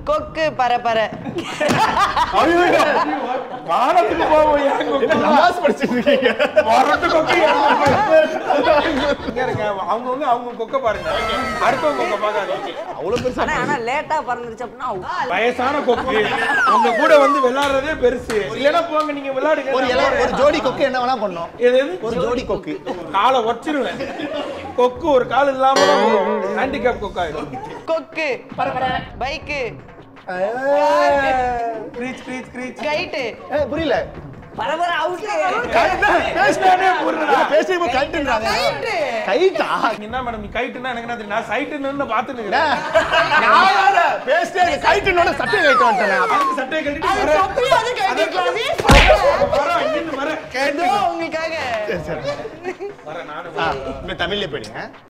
கொக்கு பரபர ஐயோ வானத்துக்கு போவோம் ஏன் கொக்கு? நமாஸ் படிச்சிட்டு இருக்கீங்க வரட்டு கொக்கு ஏன் கொக்கு? இங்க இருங்க அவங்கவுங்க அவங்க கொக்க பாருங்க அடுத்தவங்க கொக்க பார்க்காதீங்க அவ்வளவு பெருசா ஆனா ஆனா லேட்டா பறந்துருச்சு அப்படின்னா out. வயசான கொக்கு உங்க கூட வந்து விளையாடுறதே பெருசு இல்லைன்னா போங்க நீங்க விளையாடுங்க ஒரு இலை ஒரு ஜோடி கொக்கு என்ன வேணா பண்ணும் எது எது? ஒரு ஜோடி கொக்கு காலை உடச்சிருவேன் கொக்கு ஒரு கால் இல்லாம ஹேண்டிகேப் கொக்கு ஆயிடும் கொக்கு பைக்கு கிரீச் கிரீச் கிரீச் கைட்டு ஏய், புரியல பரபர அவுட் பேசினானே புரியல பேசி கைட்டுன்றாங்க கைட்டா நீங்க என்ன மேடம் நீ கைட்டுனா எனக்கு என்ன தெரியும் நான் சைட்டுன்னு பார்த்துன்னு நான் யார பேசிட்டே இருக்க கைட்டுனோட சட்டை கைட்டு வந்துட்டேன் சட்டையை கட்டிட்டு அது வரேன். தொப்பியாவது கழட்டிக்கலாமே. வரேன், இங்கிருந்து வரேன். இதோ உங்களுக்காக வரேன் நானும் இப்ப தமிழ்ல படிங்க